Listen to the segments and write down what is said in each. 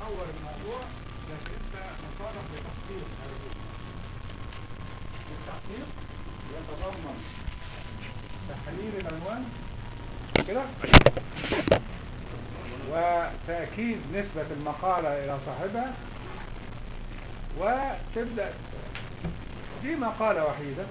تطور الموضوع لكن انت مطالب بتحقيق هذا الجزء. التحقيق يتضمن تحليل العنوان كده وتأكيد نسبة المقالة إلى صاحبها وتبدأ دي مقالة وحيدة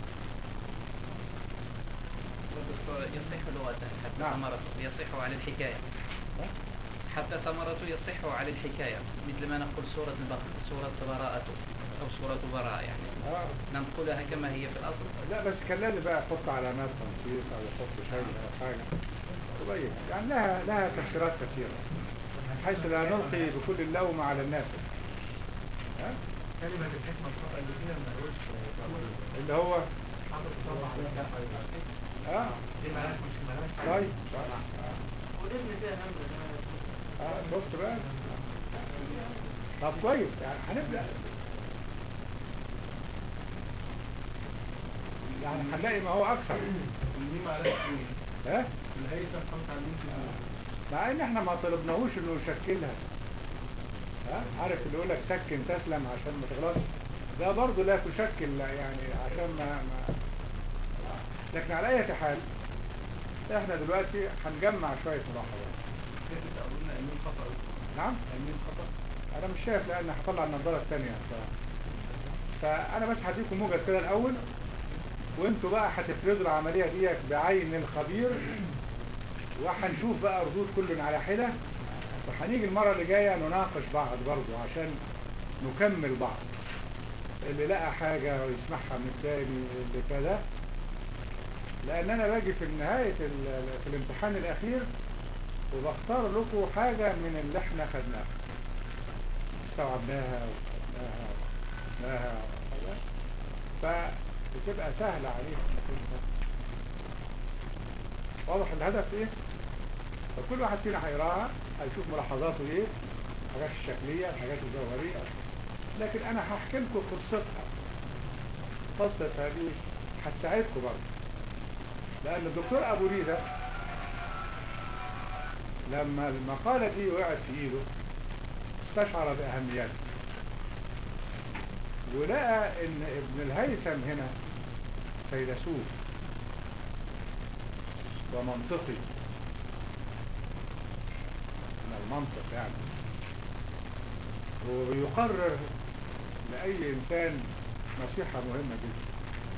والدكتور يصح لغته حتى نعم. ثمرته يصح على الحكاية حتى ثمرته يصح على الحكاية مثل ما نقول سورة البقرة سورة براءته أو سورة براءة يعني آه. ننقلها كما هي في الأصل لا بس كان لازم بقى يحط علامات تنصيص او يحط شيء او حاجه قريب يعني لها لها تفسيرات كثيره حيث لا نلقي بكل اللوم على الناس ها؟ كلمة الحكمة الخطأ اللي فيها ما يقولش اللي هو حاطط طبعا على الكفة اه دي مالهاش مش مالهاش حاجة. طيب طيب. والابن فيها همزة اه شفت بقى طب كويس يعني هنبدا يعني هنلاقي ما هو اكثر دي مالهاش ايه ها الهيثم خمسة عاملين كده مع ان احنا ما طلبناهوش انه يشكلها ها عارف اللي يقول لك سكن تسلم عشان ما تغلطش ده برضه لا تشكل لا يعني عشان ما, ما لكن على اي حال احنا دلوقتي هنجمع شويه ملاحظات كيف تقولون امين خطأ نعم امين خطأ انا مش شايف لان هطلع النظاره الثانيه ف... فانا بس هديكم موجز كده الاول وانتوا بقى هتفردوا العمليه ديت بعين الخبير وهنشوف بقى ردود كل على حده وهنيجي المره اللي جايه نناقش بعض برضه عشان نكمل بعض اللي لقى حاجه ويسمعها من الثاني اللي كده لان انا باجي في نهايه ال- في الامتحان الاخير وبختار لكم حاجه من اللي احنا خدناها استوعبناها وخدناها وعرفناها وكذا فبتبقى سهلة عليك انك انت واضح الهدف ايه؟ فكل واحد فينا هيقراها هيشوف ملاحظاته ايه الحاجات الشكلية الحاجات الجوهرية لكن انا هحكي لكم قصتها قصة هذه هتساعدكم برضه لان الدكتور ابو ريدة لما المقالة دي وقعت في ايده استشعر بأهميتها ولقى ان ابن الهيثم هنا فيلسوف ومنطقي من المنطق يعني ويقرر لأي إنسان نصيحة مهمة جدا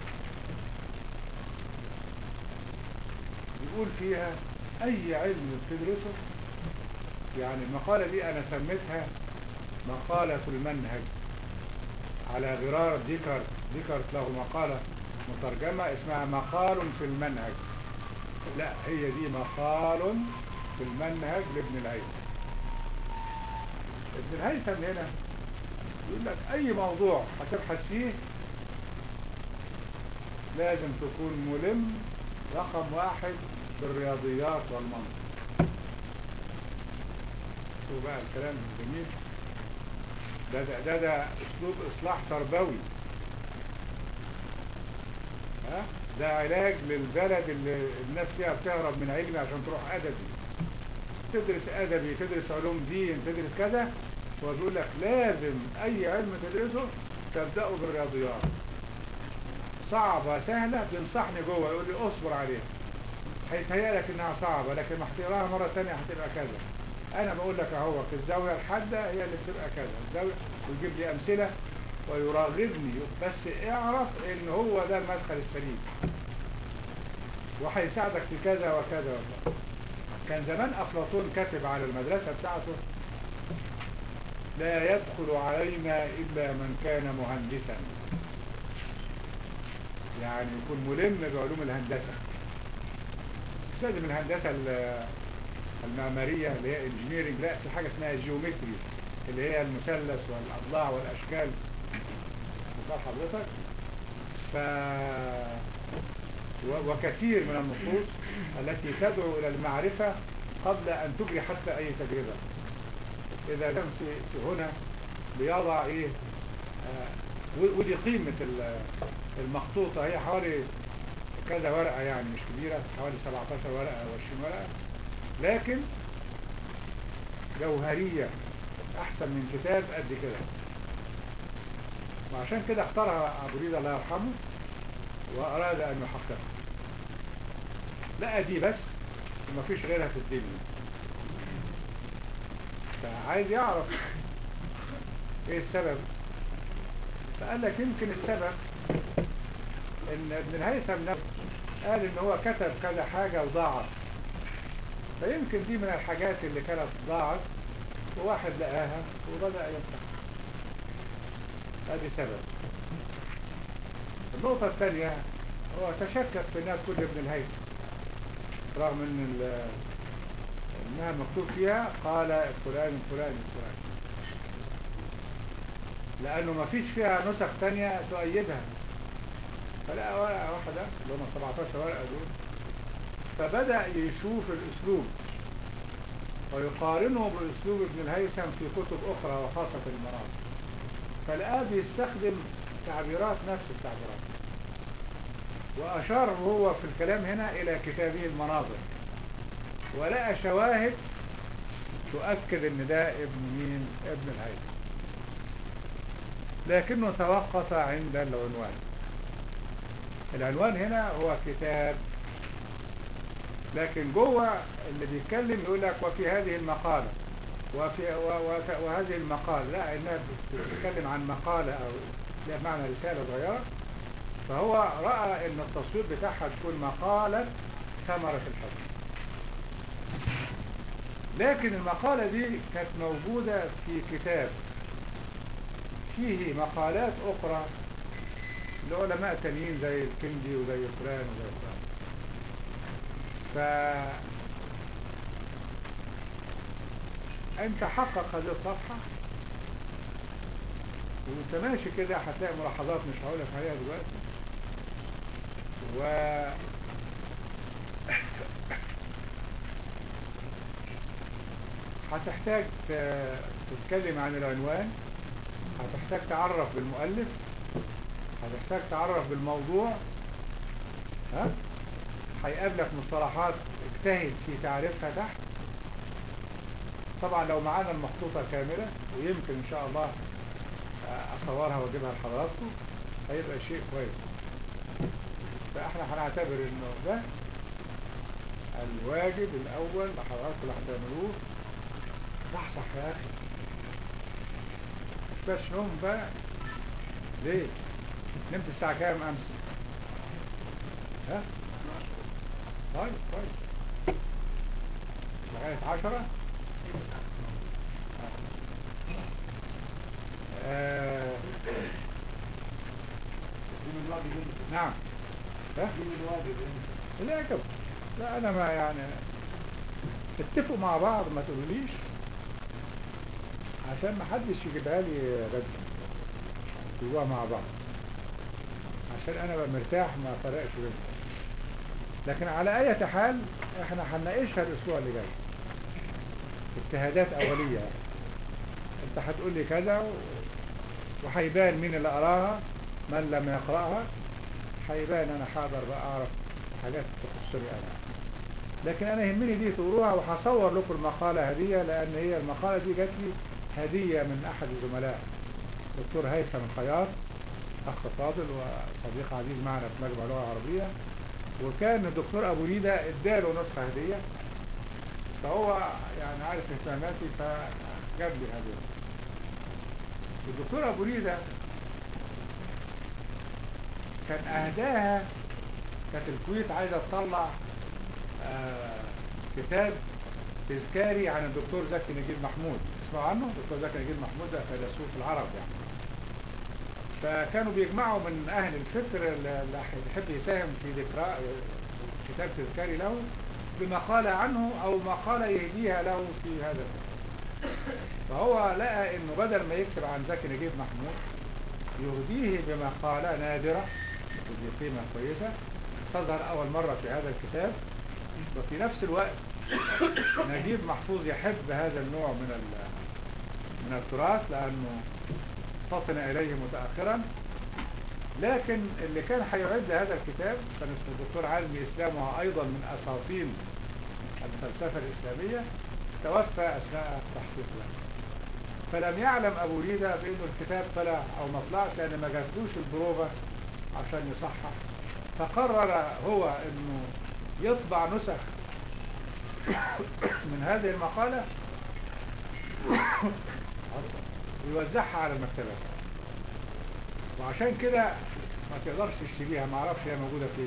يقول فيها أي علم بتدرسه يعني المقالة دي أنا سميتها مقالة المنهج على غرار ديكارت ديكارت له مقالة مترجمة اسمها مقال في المنهج لا هي دي مقال في المنهج لابن الهيثم ابن الهيثم هنا يقول لك اي موضوع هتبحث فيه لازم تكون ملم رقم واحد بالرياضيات والمنطق شوف بقى الكلام الجميل ده ده ده, ده اسلوب اصلاح تربوي ها ده علاج للبلد اللي الناس فيها بتهرب من علمي عشان تروح ادبي تدرس ادبي تدرس علوم دين تدرس كذا هو بيقول لك لازم اي علم تدرسه تبدأه بالرياضيات صعبة سهلة بينصحني جوه يقول لي اصبر عليها هيتهيأ لك انها صعبة لكن ما هتقراها مرة تانية هتبقى كذا انا بقول لك اهو الزاوية الحادة هي اللي بتبقى كذا الزاوية ويجيب لي امثلة ويراغبني بس اعرف ان هو ده المدخل السليم وهيساعدك في كذا وكذا وكذا كان زمان افلاطون كاتب على المدرسة بتاعته لا يدخل علينا الا من كان مهندسا يعني يكون ملم بعلوم الهندسة مش لازم الهندسة ال- المعمارية اللي هي انجينيرنج لا في حاجة اسمها جيومتري اللي هي المثلث والأضلاع والأشكال مثال حضرتك ف و- وكثير من النصوص التي تدعو إلى المعرفة قبل أن تجري حتى أي تجربة إذا كان في في هنا بيضع إيه آه، و- ودي قيمة ال- المخطوطة هي حوالي كذا ورقة يعني مش كبيرة حوالي 17 ورقة أو 20 ورقة لكن جوهرية احسن من كتاب قد كده وعشان كده اختارها ابو ريدة الله يرحمه واراد ان يحققها لقى دي بس ومفيش غيرها في الدنيا فعايز يعرف ايه السبب فقال لك يمكن السبب ان ابن الهيثم نفسه قال ان هو كتب كذا حاجة وضاعت فيمكن دي من الحاجات اللي كانت ضاعت وواحد لقاها وبدأ يفتح ادي سبب النقطة الثانية هو تشكك في انها تكون ابن الهيثم رغم ان ال- انها مكتوب فيها قال فلان فلان فلان لانه ما فيش فيها نسخ تانية تؤيدها فلقى ورقة واحدة اللي هم 17 ورقة دول فبدأ يشوف الاسلوب ويقارنه باسلوب ابن الهيثم في كتب اخرى وخاصة المناطق فلقاه بيستخدم تعبيرات نفس التعبيرات وأشار هو في الكلام هنا إلى كتابه المناظر ولقى شواهد تؤكد ان ده ابن مين ابن الهيثم لكنه توقف عند العنوان العنوان هنا هو كتاب لكن جوه اللي بيتكلم يقول لك وفي هذه المقالة وفي و- و- وهذه المقالة لا انها بتتكلم عن مقالة او لا معنى رسالة صغيرة فهو رأى ان التصوير بتاعها تكون مقالة ثمرة الحكم لكن المقالة دي كانت موجودة في كتاب فيه مقالات أخرى لعلماء تانيين زي الكندي وزي فلان وزي فلان ف انت حقق هذه الصفحة وانت ماشي كده هتلاقي ملاحظات مش هقولك عليها دلوقتي و هتحتاج ت- تتكلم عن العنوان هتحتاج تعرف بالمؤلف هتحتاج تعرف بالموضوع ها هيقابلك مصطلحات اجتهد في تعريفها تحت طبعا لو معانا المخطوطة كاملة ويمكن ان شاء الله اصورها واجيبها لحضراتكم هيبقى شيء كويس فاحنا هنعتبر انه ده الواجب الاول لحضراتكم اللي هتعملوه صحصح يا اخي مش بس نوم بقى ليه نمت الساعة كام امس ها طيب كويس لغاية عشرة آه. من الواجب انت نعم ها من الواجب انت لا كده لا انا ما يعني اتفقوا مع بعض ما تقوليش عشان ما حدش يجيبها لي بدري يجيبوها مع بعض عشان انا بقى مرتاح ما فرقش بينهم لكن على اي حال احنا هنناقشها الاسبوع اللي جاي اجتهادات اوليه يعني. انت هتقول لي كذا و- وهيبان مين اللي قراها من لم يقراها هيبان انا هقدر بقى اعرف حاجات تخصني انا لكن انا يهمني دي تقروها وهصور لكم المقالة هدية لان هي المقالة دي جات لي هدية من احد الزملاء دكتور هيثم الخياط اخ فاضل وصديق عزيز معنا في مجمع اللغة العربية وكان الدكتور ابو ريدة اداله نسخة هدية فهو يعني عارف اهتماماتي فجاب لي هدية الدكتور ابو ريدة كان اهداها كانت الكويت عايزة تطلع آه كتاب تذكاري عن الدكتور زكي نجيب محمود تسمعوا عنه الدكتور زكي نجيب محمود ده فيلسوف العرب يعني فكانوا بيجمعوا من اهل الفكر اللي يحب يساهم في ذكرى كتاب تذكاري له بمقالة عنه او مقالة يهديها له في هذا الكتاب فهو لقى انه بدل ما يكتب عن زكي نجيب محمود يهديه بمقالة نادرة ذي قيمة كويسة تظهر أول مرة في هذا الكتاب وفي نفس الوقت نجيب محفوظ يحب هذا النوع من ال- من التراث لأنه فطن إليه متأخرا لكن اللي كان هيعد هذا الكتاب كان اسمه الدكتور علمي إسلامها أيضا من أساطين الفلسفة الإسلامية توفى أثناء تحقيق له فلم يعلم ابو ريدة بانه الكتاب طلع او ما طلعش لان ما جاتلوش البروفة عشان يصحح فقرر هو انه يطبع نسخ من هذه المقالة ويوزعها على المكتبات وعشان كده ما تقدرش تشتريها ما اعرفش هي موجودة فين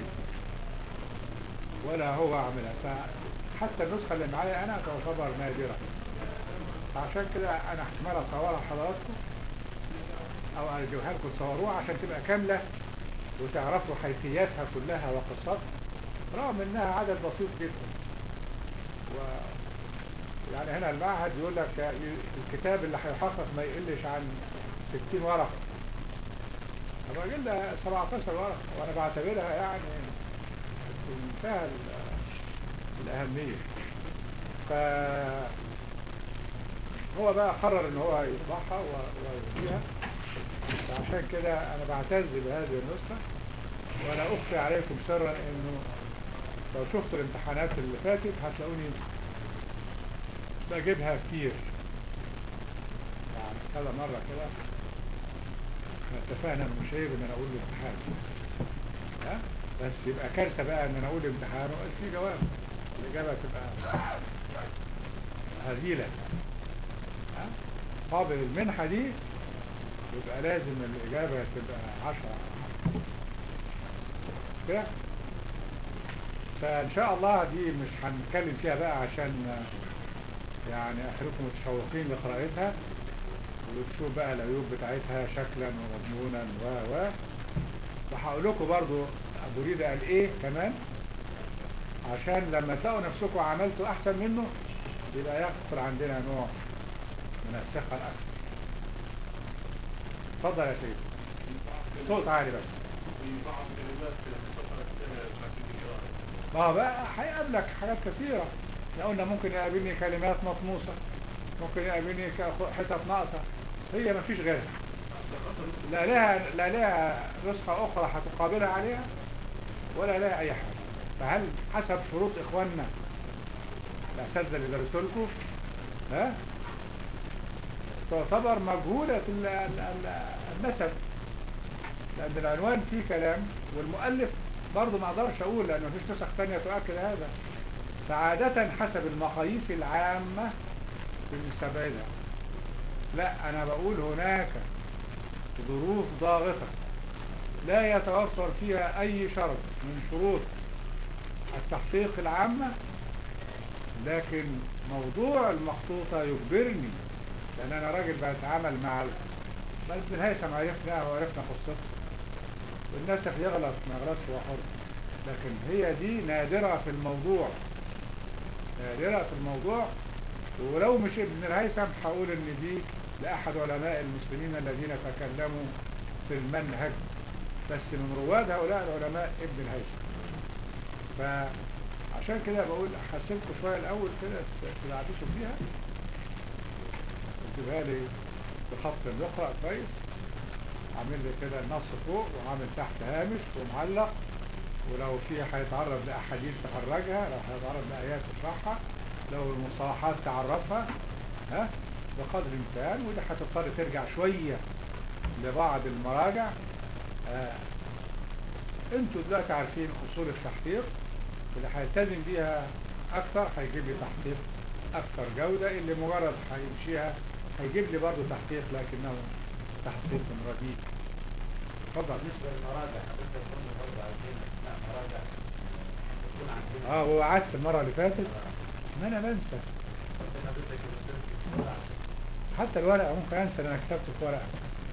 ولا هو عاملها فحتى النسخة اللي معايا انا تعتبر نادرة عشان كده انا احتمال اصورها لحضراتكم او ارجوها لكم تصوروها عشان تبقى كاملة وتعرفوا حيثياتها كلها وقصتها رغم انها عدد بسيط جدا و يعني هنا المعهد يقول لك الكتاب اللي هيحقق ما يقلش عن 60 ورقة الراجل ده 17 ورقة وانا بعتبرها يعني في منتهى ال- الأهمية ف هو بقى قرر ان هو يطبعها و- ويوديها فعشان كده انا بعتز بهذه النسخة وانا اخفي عليكم سرا انه لو شفتوا الامتحانات اللي فاتت هتلاقوني بجيبها كتير يعني كذا مرة كده احنا اتفقنا انه مش عيب ان انا اقول الامتحان ها بس يبقى كارثة بقى ان انا اقول الامتحان وقال في جواب الاجابة تبقى هزيلة ها قابل المنحة دي يبقى لازم الإجابة تبقى عشرة كده فإن شاء الله دي مش هنتكلم فيها بقى عشان يعني أخليكم متشوقين لقراءتها وتشوف بقى العيوب بتاعتها شكلا ومضمونا و و وهقول لكم برضو أبو ريدة قال إيه كمان عشان لما تلاقوا نفسكم عملتوا أحسن منه يبقى يدخل عندنا نوع من الثقة الأكثر اتفضل يا سيدي صوت عالي بس في بعض كلمات في السفر السنة بتاعت القراءة ما هو بقى هيقابلك حاجات كثيرة احنا قلنا ممكن يقابلني كلمات مطموسة ممكن يقابلني ك- حتت ناقصة هي ما فيش غيرها لا لها لا لها نسخة أخرى هتقابلها عليها ولا لها أي حاجة فهل حسب شروط إخواننا الأساتذة اللي درسوا لكم ها تعتبر مجهولة ال- ال- ال- النسب لأن العنوان فيه كلام والمؤلف برضه ما اقدرش اقول لأنه مفيش نسخ تانية تؤكد هذا فعادة حسب المقاييس العامة بنستبعدها لا أنا بقول هناك ظروف ضاغطة لا يتوفر فيها أي شرط من شروط التحقيق العامة لكن موضوع المخطوطة يجبرني لأن أنا راجل بتعامل مع ال- بل بالهيثم عرفنا وعرفنا قصته والنسخ يغلط ما يغلطش هو حر لكن هي دي نادرة في الموضوع نادرة في الموضوع ولو مش ابن الهيثم هقول ان دي لأحد علماء المسلمين الذين تكلموا في المنهج بس من رواد هؤلاء العلماء ابن الهيثم فعشان كده بقول حسبكم شوية الأول كده تدعبسوا فيها تجيبها لي بخط بيقرأ كويس عامل لي كده النص فوق وعامل تحت هامش ومعلق ولو في هيتعرض لأحاديث تخرجها لو هيتعرض لآيات تشرحها لو المصطلحات تعرفها ها بقدر الإمكان ودي هتضطر ترجع شوية لبعض المراجع آه. انتوا دلوقتي عارفين أصول التحقيق اللي هيلتزم بيها أكثر هيجيب لي تحقيق أكثر جودة اللي مجرد هيمشيها هيجيب لي برضه تحقيق لكنه تحقيق رديء اتفضل بالنسبة للمراجع حضرتك قلنا برضه عايزين لا مراجع تكون عندنا اه ووعدت المرة اللي فاتت ما انا بنسى ممكن حضرتك الرسالة في الورقة. حتى الورقة ممكن انسى ان انا كتبت في ورقة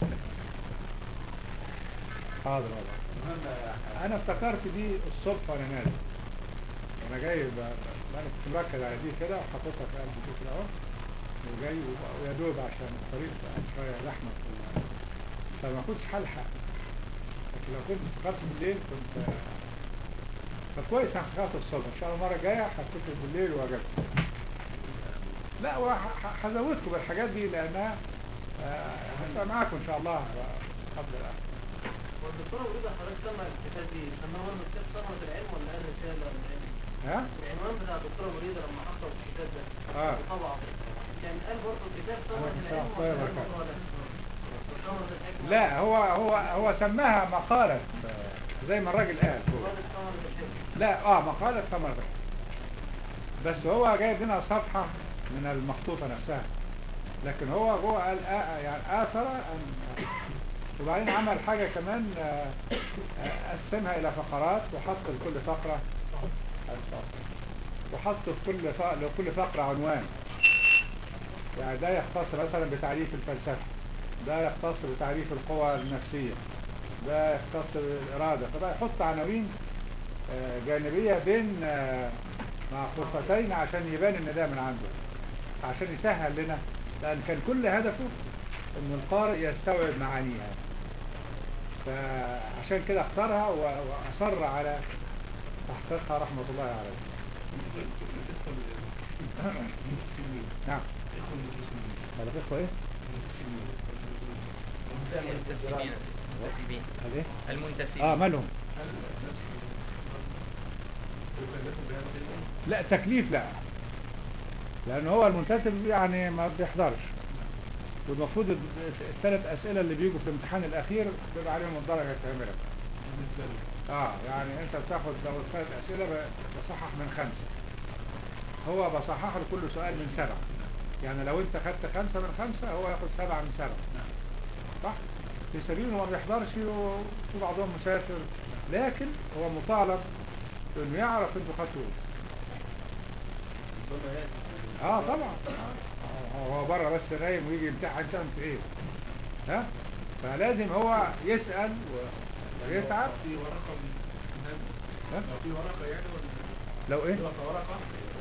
حاضر والله المهم يا حاج انا افتكرت دي الصبح وانا نازل وانا جاي ب... ب- انا كنت مركز على دي كده وحاططها في قلبي كده اهو وجاي و- ويا دوب عشان الطريق بقى شوية زحمة في ال- فما كنتش هلحق لكن لو كنت افتكرت بالليل كنت فكويس انا افتكرت الصبح ان شاء الله المرة الجاية هفتكر بالليل واجب لا وهزودكم بالحاجات دي لانها آه، هتبقى معاكم ان شاء الله قبل الأخر والدكتور ابو رضا حضرتك سمع الكتاب دي سماه برضه كتاب ثمرة العلم ولا هي رسالة ولا ايه؟ ها العنوان بتاع الدكتور ابو رضا لما حطه في الكتاب ده آه. طبعا يعني قال برضه الكتاب ثمرة عليكم العلم السلام ورحمة الله وثمرة وبركاته. المقالة وثمرة الحكمة لا هو هو هو سماها مقالة آه، زي ما الراجل قال هو. وقالت ثمرة الحكمة لا اه مقالة ثمرة بس هو جايب لنا صفحة من المخطوطة نفسها لكن هو جوه قال آه يعني آثر أن وبعدين عمل حاجة كمان آه، آه، قسمها إلى فقرات وحط لكل فقرة وحط في كل ف- لكل فقرة عنوان يعني ده يختص مثلا بتعريف الفلسفة ده يختص بتعريف القوى النفسية ده يختص بالإرادة فبقى يحط عناوين آه، جانبية بين آه، معقوفتين عشان يبان ان ده من عنده عشان يسهل لنا لأن كان كل هدفه ان القارئ يستوعب معانيها فعشان كده اختارها و- وأصر على تحقيقها رحمة الله عليه نعم هذا إخوة إيه؟ المنتسبين المنتسبين هذا إيه؟ المنتسبين آه مالهم؟ لا تكليف لا لأن هو المنتسب يعني ما بيحضرش والمفروض ال- الثلاث أسئلة اللي بيجوا في الامتحان الأخير بيبقى عليهم الدرجة كاملة اه يعني انت بتاخد لو ثلاث أسئلة ب- بصحح من خمسة هو بصحح له كل سؤال من سبعة يعني لو انت خدت خمسة من خمسة هو ياخد سبعة من سبعة صح في سبيل إنه ما بيحضرش وفي بعضهم مسافر لكن هو مطالب انه يعرف انتوا خدتوا ايه اه طبعا آه، هو بره بس نايم ويجي يمتحن تعمل في ايه ها فلازم هو يسأل و- ويتعب في ورقة من ها؟ لو في ورقة يعني ولا لو ايه يعطى ورقة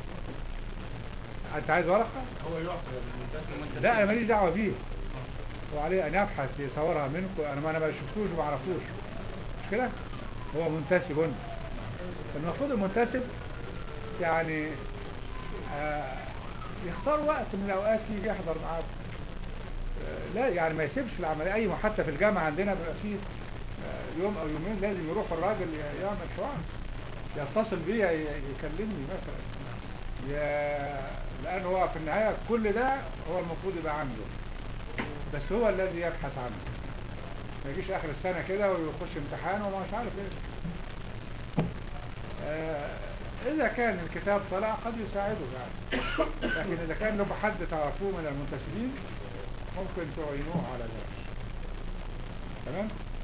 انت عايز ورقة هو يعطى للمنتسب لا انا ماليش دعوة بيه وعليه ان يبحث يصورها منكم انا ما انا ما شفتوش وما اعرفوش مش كده هو منتسب المفروض المنتسب يعني آه يختار وقت من الاوقات يجي يحضر معاكم آه لا يعني ما يسيبش العمليه اي حتى في الجامعه عندنا بيبقى فيه آه يوم او يومين لازم يروح الراجل ي- يعمل حوار يتصل بيا ي- يكلمني مثلا يا- لان هو في النهايه كل ده هو المفروض يبقى عنده بس هو الذي يبحث عنه ما يجيش اخر السنة كده ويخش امتحان وما مش عارف ايه آه اذا كان الكتاب طلع قد يساعده يعني لكن اذا كان له حد تعرفوه من المنتسبين ممكن تعينوه على ذلك تمام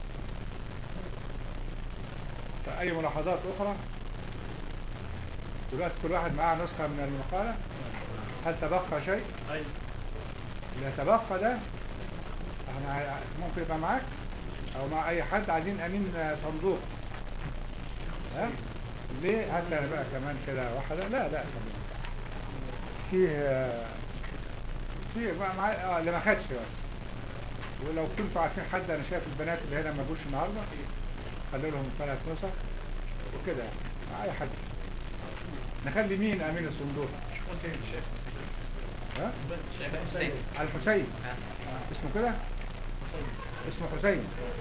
فأي ملاحظات أخرى دلوقتي كل واحد معاه نسخة من المقالة هل تبقى شيء أيوة اللي تبقى ده احنا ع- ممكن يبقى معاك او مع اي حد عايزين امين صندوق ها ليه حتى انا بقى كمان كده واحدة لا لا خلينا. فيه آه، فيه بقى معايا اه اللي ما خدش بس ولو كنتوا عارفين حد انا شايف البنات اللي هنا ما جوش النهارده خلي لهم ثلاث نسخ وكده يعني. مع اي حد نخلي مين امين الصندوق حسين الشيخ ها شيخ حسين الحسين ها. آه، اسمه كده اسمه حسين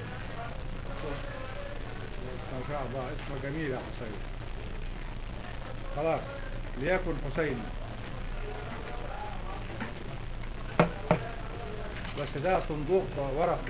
ما شاء الله اسمه جميل يا حسين خلاص ليكن حسين بس ده صندوق ورقي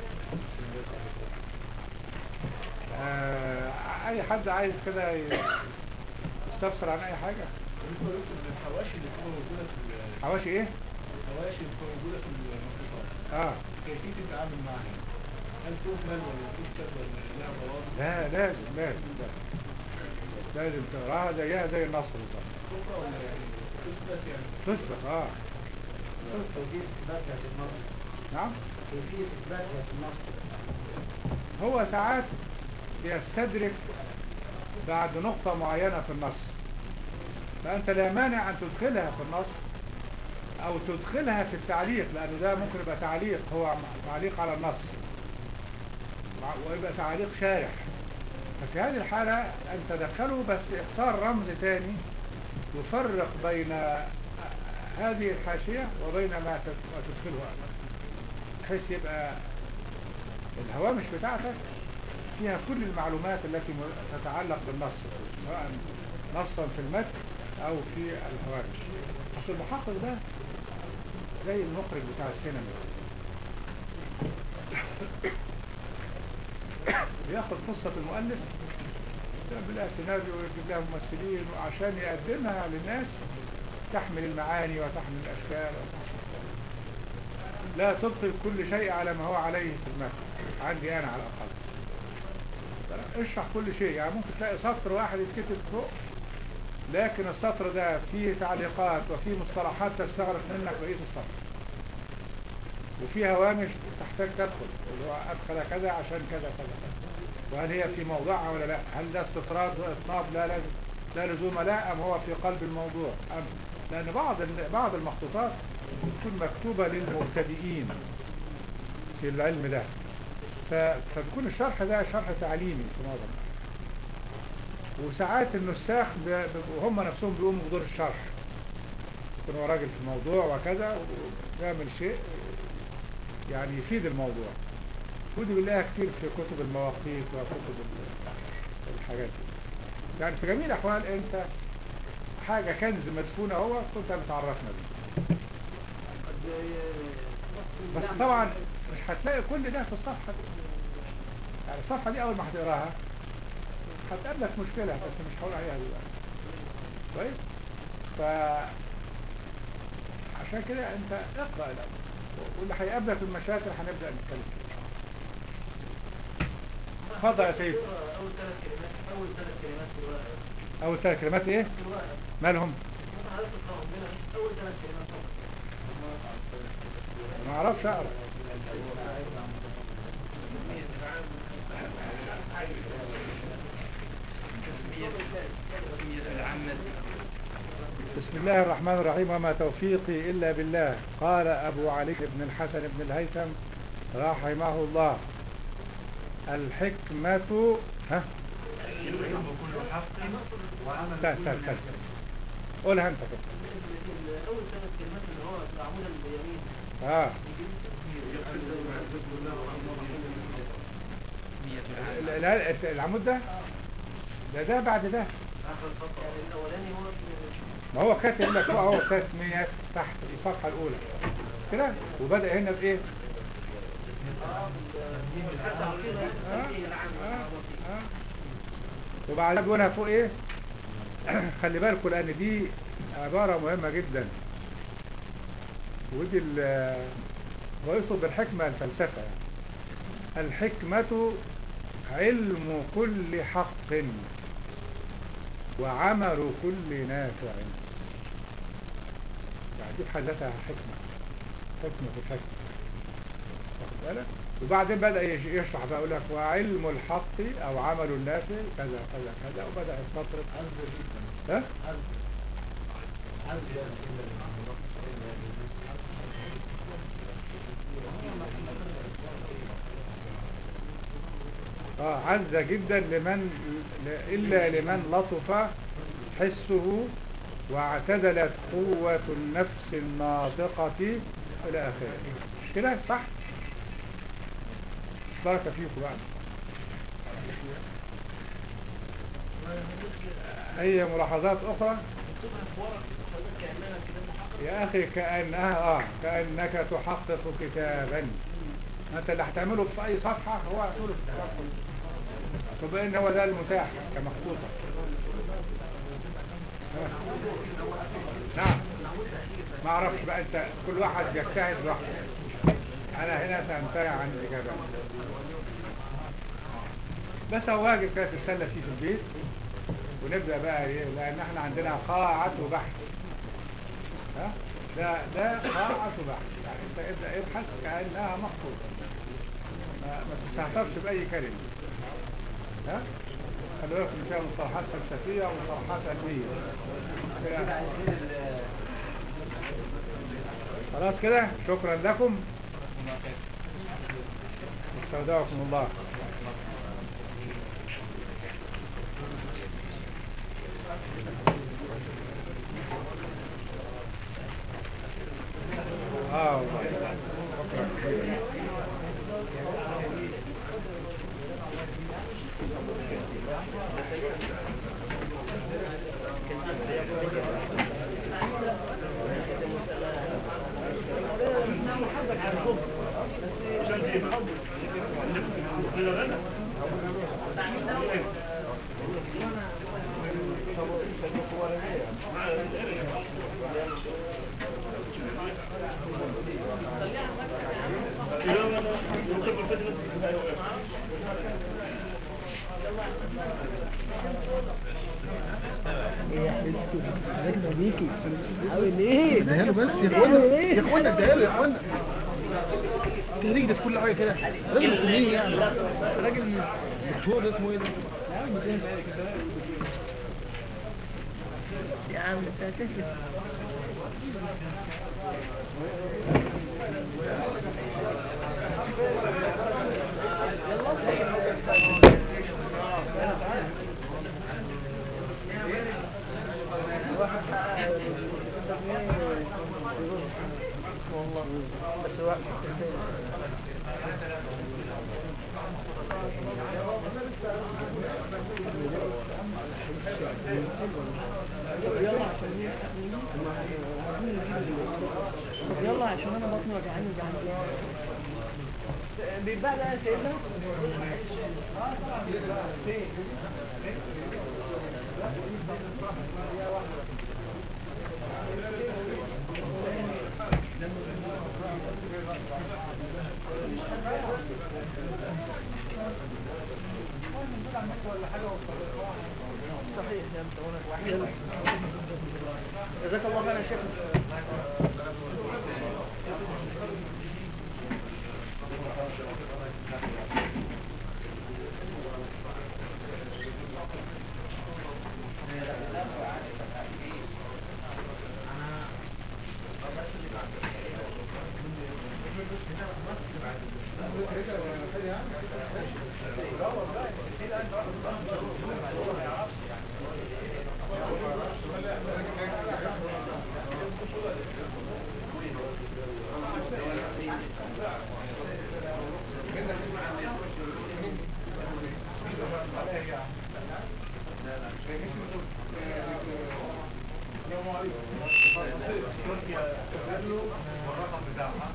آه اي حد عايز كده ي- يستفسر عن اي حاجة بالنسبة لكم الحواشي اللي بتبقى موجودة في ال- حواشي ايه الحواشي اللي بتبقى موجودة في المخطوطات اه كيفية التعامل معها هل تهمل ولا تكتب ولا لها ضوابط؟ لا لازم لازم لازم لازم تقراها زيها زي النصر بالظبط تقرأ ولا يعني تثبت يعني تثبت اه كيفية إثباتها في النص نعم كيفية إثباتها في النص هو ساعات يستدرك بعد نقطة معينة في النص فأنت لا مانع أن تدخلها في النص أو تدخلها في التعليق لأنه ده ممكن يبقى تعليق هو تعليق على النص ويبقى تعليق شارح ففي هذه الحالة أن تدخله بس اختار رمز تاني يفرق بين هذه الحاشية وبين ما تدخله أنت بحيث يبقى الهوامش بتاعتك فيها كل المعلومات التي م- تتعلق بالنص سواء نصا في المتن او في الهوامش اصل المحقق ده زي المخرج بتاع السينما بياخد قصة المؤلف يعمل لها سيناريو ويجيب لها ممثلين وعشان يقدمها للناس تحمل المعاني وتحمل الأشكال وتحمل لا تبطل كل شيء على ما هو عليه في المتن عندي أنا على الأقل فلا، اشرح كل شيء يعني ممكن تلاقي سطر واحد يتكتب فوق لكن السطر ده فيه تعليقات وفيه مصطلحات تستغرق منك بقية السطر وفي هوامش تحتاج تدخل اللي هو أدخل كذا عشان كذا كذا كذا وهل هي في موضعها ولا لا هل ده استطراد وإطناب لا لازم لا لزوم لا أم هو في قلب الموضوع أم لأن بعض ال- بعض المخطوطات تكون مكتوبة للمبتدئين في العلم ده ف- فبيكون الشرح ده شرح تعليمي في معظم الأحيان. وساعات النساخ ب- ب- وهم نفسهم بيقوموا بدور الشرح يكون هو راجل في الموضوع وكذا ويعمل شيء يعني يفيد الموضوع ودي بالله كتير في كتب المواقيت وكتب ال- الحاجات دي يعني في جميع الأحوال أنت حاجة كنز مدفونة هو كنت بتعرفنا بيه بس طبعا مش هتلاقي كل ده في الصفحة دي يعني الصفحة دي أول ما هتقراها هتقابلك مشكلة بس مش هقول عليها دلوقتي كويس ف عشان كده انت اقرأ الأول واللي هيقابلك المشاكل هنبدأ نتكلم فيه اتفضل يا سيدي اول ثلاث كلمات اول ثلاث كلمات في الورقه أول ثلاث كلمات إيه؟ في الورقه مالهم؟ ممكن حضرتك تقراهم لنا بس اول ثلاث كلمات فقط ما أعرفش أقرأ العامة بسم الله الرحمن الرحيم وما توفيقي إلا بالله قال أبو علي بن الحسن بن الهيثم رحمه الله الحكمة ها يلزم كل حق وعمل استنى كل استنى نفس. استنى قولها أنت كده اول ثلاث كلمات اللي هو العمود اليمين آه تسمية ال- العامة ال- العمود ده ده ده بعد ده اخر سطر يعني الاولاني هو ما هو كاتب لك بقى هو تسمية تحت الصفحة الأولى كده وبدأ هنا بإيه؟ اه التعقيد آه التسميه العام آه آه وبعدين بيقولها فوق إيه؟ خلي بالكم لأن دي عبارة مهمة جدا ودي ال- هو يقصد بالحكمة الفلسفة يعني الحكمة علم كل حق وعمل كل نافع يعني دي في حد ذاتها حكمة حكمة الحكمة واخد بالك وبعدين بدأ يش- يشرح بقى يقول لك وعلم الحق أو عمل النافع كذا كذا كذا وبدأ السطر عز جدا ها؟ عز عز يعني آه عز جدا لمن ل- إلا لمن لطف حسه واعتدلت قوة النفس الناطقة إلى آخره مش كده صح بارك فيكم بقى أي ملاحظات أخرى مكتوبها في ورق حضرتك كانها كتاب محقق يا أخي كأنها آه كأنك تحقق كتابا أنت اللي هتعمله في أي صفحة هو هتعمله في الكتاب كله تبقى إن هو ده المتاح كمخطوطة ها. نعم ما اعرفش بقى انت كل واحد بيجتهد لوحده انا هنا سامتنع عن الاجابات بس هو واجب كده تتسلى فيه في البيت ونبدا بقى ايه لان احنا عندنا قاعه بحث ها ده ده قاعه بحث يعني انت ابدا ابحث كانها مخطوطه ما, ما تستهترش باي كلمه ها خلي بالك إن فيها مصطلحات فلسفيه ومصطلحات علميه كده. خلاص كده شكرا لكم استودعكم الله اه والله. شكرا عم حدك على الكفر عشان ايه اديها له بس يا اخوانا يا اخوانا اديها له يا اخوانا تهريج ده في كل حاجه كده راجل مسلمين يعني راجل مشهور ده اسمه ايه ده يا عم انت هتكتب والله بس واحد يلا عشان يلا عشان انا بطني وجعاني وجعاني بيتباع ده يا سيدنا فين صحيح يا انت هناك واحد جزاك الله خيرا يا شيخ والرقم بتاعها